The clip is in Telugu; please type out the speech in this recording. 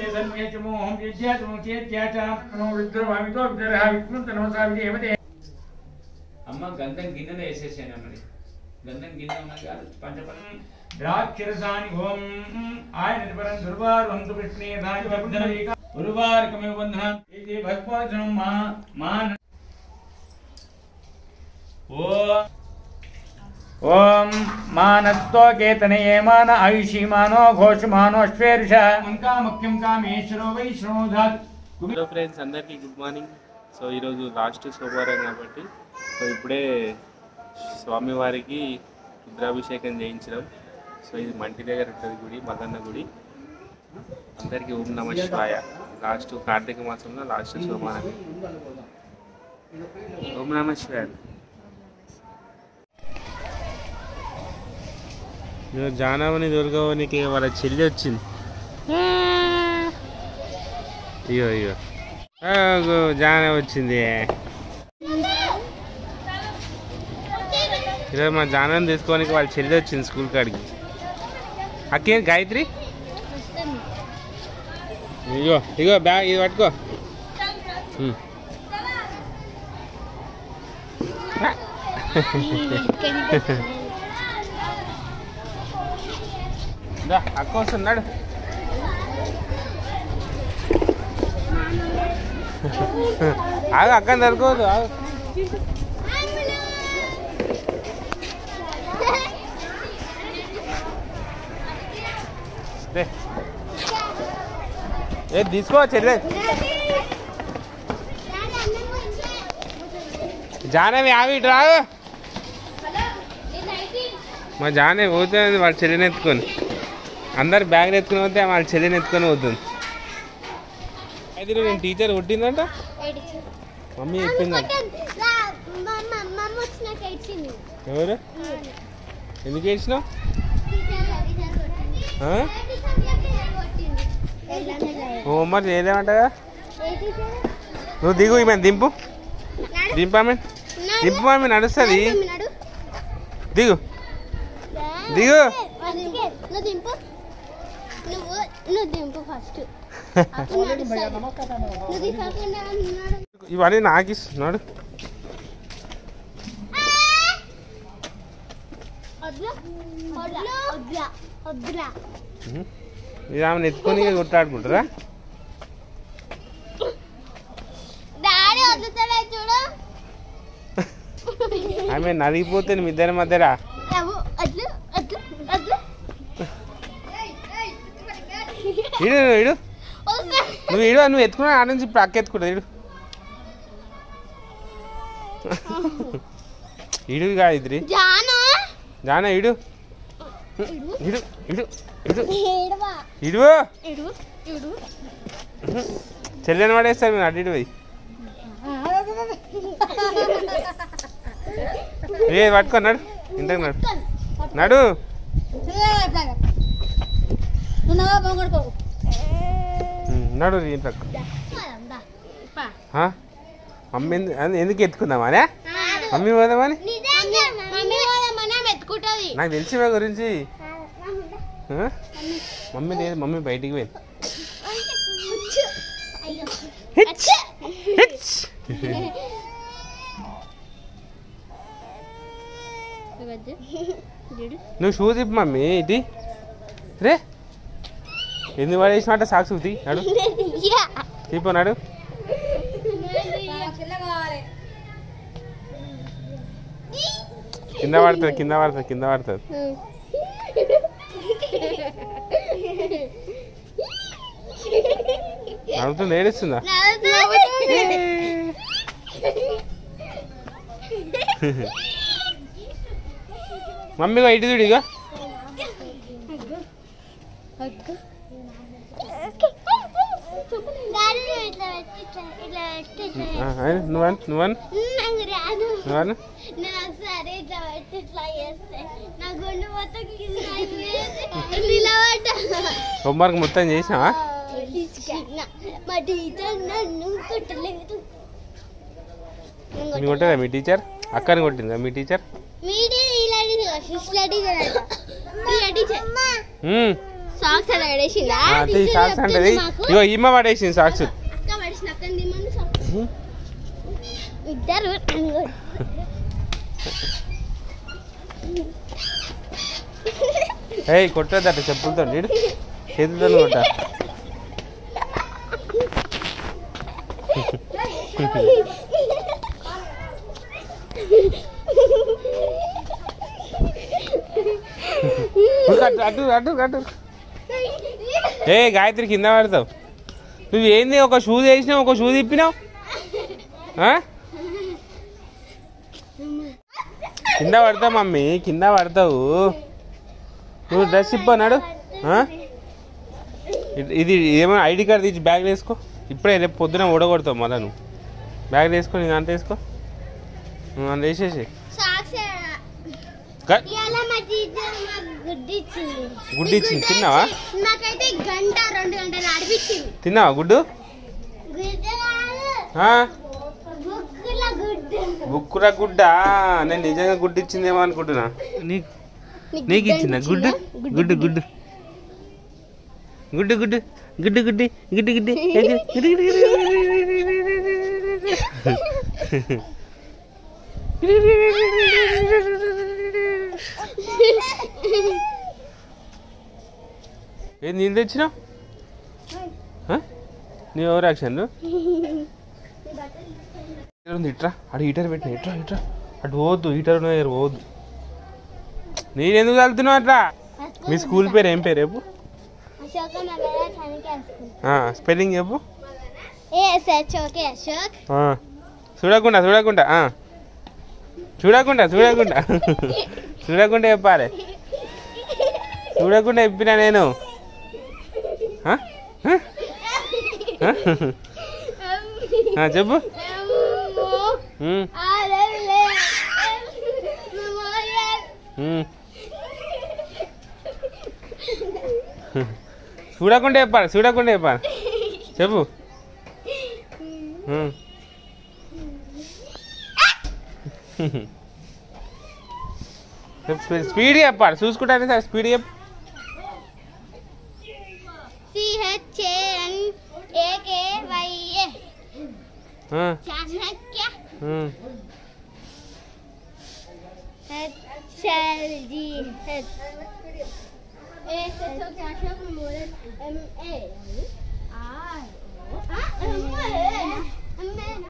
తన్మేచమోహం యజ్ఞాచమో చేత్యాచ నమో విద్రవామితో విద్రహ విష్ణు నమసా విదేవతే అమ్మ గంధం గిన్నెలో వేసేసాను మరి గంధం గిన్నె ఉన్నది కాదు పంచపరం ద్రాక్షరసాని ఓం ఆయన పరం దుర్వారుహంతు కృష్ణే రాజవర్ధన ఉర్వారకమే బంధన ఇది భస్మాసనం మా మా ఓం ఓం మానస్తో కేతనయే మాన ఆయుషీమానో ఘోషమానో శ్వేరుష కామఖ్యం కామేశ్వరో వై శృణోధాత్ హలో ఫ్రెండ్స్ అందరికీ గుడ్ మార్నింగ్ సో ఈరోజు లాస్ట్ సోమవారం కాబట్టి సో ఇప్పుడే స్వామివారికి రుద్రాభిషేకం చేయించడం సో ఇది మంటి దగ్గర ఉంటుంది గుడి మదన్న గుడి అందరికీ ఓం నమ శివాయ లాస్ట్ కార్తీక మాసంలో లాస్ట్ సోమవారం ఓం నమ శివాయ జానవని దుర్గవనికి వాళ్ళ చెల్లి వచ్చింది అయ్యో అయ్యో ఆగు, జాన వచ్చింది ఈరోజు మా జానం తీసుకోనికి వాళ్ళ చెల్లి వచ్చింది స్కూల్ కాడికి అక్కేం గాయత్రి ఇగో ఇగో బ్యాగ్ ఇది పట్టుకో ఉమ్. దా, అక్క వస్తున్నాడు ఆగు అక్కని దొరకదు ఆగు దే. ఏ తీసుకో చెల్లె జానవి ఆవి ఇటు రాగు మా జానే పోతుంది వాళ్ళ చెల్లిని ఎత్తుకొని అందరు బ్యాగ్ ఎత్తుకుని పోతే వాళ్ళ చెల్లిని ఎత్తుకొని పోతుంది అయితే నేను టీచర్ కొట్టిందంట మమ్మీ చెప్పిందంట ఎవరు ఎందుకు ఏడ్చినావు ఆ? హోంవర్క్ చేయలేమంటగా నువ్వు దిగు ఈమె దింపు దింపు ఆమె దింపు ఆమె నడుస్తుంది దిగు దిగు నువ్వు దింపు నువ్వు నువ్వు దింపు ఫస్ట్ నువ్వు దింపకుండా ఉన్నాడు ఇవన్నీ నాకు ఇస్తున్నాడు వద్దురా వద్దురా వద్దురా వద్దురా ఇది ఆమెను ఎత్తుకొని కొట్లాడుకుంటారా డాడీ వదులుతాడా చూడు ఆమె నలిగిపోతుంది మీ ఇద్దరి మధ్యరా నువ్వు అట్లు అట్లు అట్లు ఇడు ఇడు నువ్వు ఇడు నువ్వు ఎత్తుకున్నా ఆడ నుంచి ఇప్పుడు అక్క ఎత్తుకుంటుంది ఇడు ఇడు కాదు ఇద్దరి జాను జానా ఇడు ఇడు ఇడు ఇడు ఏడవా ఇడు ఇడు ఇడు చెల్లెని పడేస్తారు మీరు అటు ఇటు పోయి ఏ పట్టుకో నడు ఇంతకు నడు నడు ఉమ్, నడు ఇంతకు మమ్మీ ఎందు- అందు- ఎందుకు ఎత్తుకుందామా అనే మమ్మీ పోదామని మమ్మీ మనం ఎత్తుకుంటుంది నాకు తెలిసి మా గురించి ఆ? మమ్మీ లేదు మమ్మీ బయటికి పోయింది హిచ్! హిచ్! నువ్వు షూ తిప్పు మమ్మీ ఇటీ రే ఎందుకు పడేసినట్ట సాక్షి ఉతి నడు తిప్పు నడు కింద పడుతుంది కింద పడుతుంది కింద పడుతుంది నడుతుంది ఏడుస్తుందా మమ్మీ ఇటు చూడు ఇక నువ్వన్ నువ్వన్ నువ్వన్ నాకు సరే ఇట్లా పెట్టి ఇట్లా చేస్తే నా గుండె మొత్తం కింద అయిపోయేది. ఇలా పడ్డా. హోంవర్క్ మొత్తం చేసినావా నా- మా టీచర్ నన్ను కొట్టలేదు మీ కొట్టదా మీ టీచర్ అక్కని కొట్టిందా మీ టీచర్ మీది ఇలాంటి శిష్యుల టీచర్ అంట. ఇలా టీచర్ మ్మ్. సాక్స్ అలా పడేసిందా ఆ, తీ సాక్స్ అంటది ఇగో ఈమె పడేసింది సాక్స్ అక్క పడేసిన అక్క దిమ్మని సాక్స్ ఇద్దరు ఏయ్ కొట్టద్దట చెప్పులతో నీడు చేతులతో కొట్ట అటు అటు అటు అటు ఏ గాయత్రి కింద పడతావు నువ్వు ఏంది ఒక షూ చేసినావు ఒక షూ తిప్పినావు ఆ? కింద పడతావు మమ్మీ కింద పడతావు నువ్వు డ్రెస్ ఇప్పన్నాడు ఇది ఏమో ఐడి కార్డ్ తీసి బ్యాగ్ వేసుకో ఇప్పుడే రేపు పొద్దున ఓడగొడతావు మళ్ళా నువ్వు బ్యాగ్ వేసుకో నేను అంత వేసుకో నువ్వు అంత వేసేసి సాక్స్ క- ఇవాళ మా టీచర్ మాకు గుడ్డు ఇచ్చింది గుడ్డు ఇచ్చింది తిన్నావా నాకైతే గంట రెండు గంటలు నడిపించింది తిన్నావా గుడ్డు గుడ్డు కాదు ఆ? బుక్కుల గుడ్డు బుక్కురా గుడ్డ నేను నిజంగా గుడ్డు ఇచ్చిందేమో అనుకుంటున్నా నీకు నీకు ఇచ్చిందా గుడ్డు గుడ్డు గుడ్డు గుడ్డు గుడ్డు గుడ్డు గుడ్డు గుడ్డు గుడ్డు గుడ్డు గుడ్డు ఏం నీళ్ళు తెచ్చినావు ఆ? నీ ఎవరు యాక్షన్ ఉంది ఇట్రా అటు హీటర్ పెట్టిన ఇట్రా ఇట్రా అటు పోవద్దు హీటర్ ఉన్న దగ్గర పోవద్దు నేను ఎందుకు వెళ్తున్నావు అట్లా మీ స్కూల్ పేరు ఏం పేరు చెప్పు అశోక నగర చనికి స్పెల్లింగ్ చెప్పు ఏ ఎస్ ఓకే అశోక్ ఆ. చూడకుండా చూడకుండా ఆ. చూడకుండా చూడకుండా చూడకుండా చెప్పాలి చూడకుండా చెప్పినా నేను ఆ? ఆ? ఆ? ఆ, చెప్పు ఉమ్, ఉమ్. చూడకుండా చెప్పాలి చూడకుండా చెప్పాలి చెప్పు ఉమ్. చెప్పు, స్పీ- స్పీడ్ చెప్పాలి చూసుకుంటానే సార్ స్పీడ్ చెప్పు సిహెచ్ఏఎన్ ఏకేవైఏ ఆ, చాణక్య ఉమ్. H L G H A Ashok Ashok model M A R MA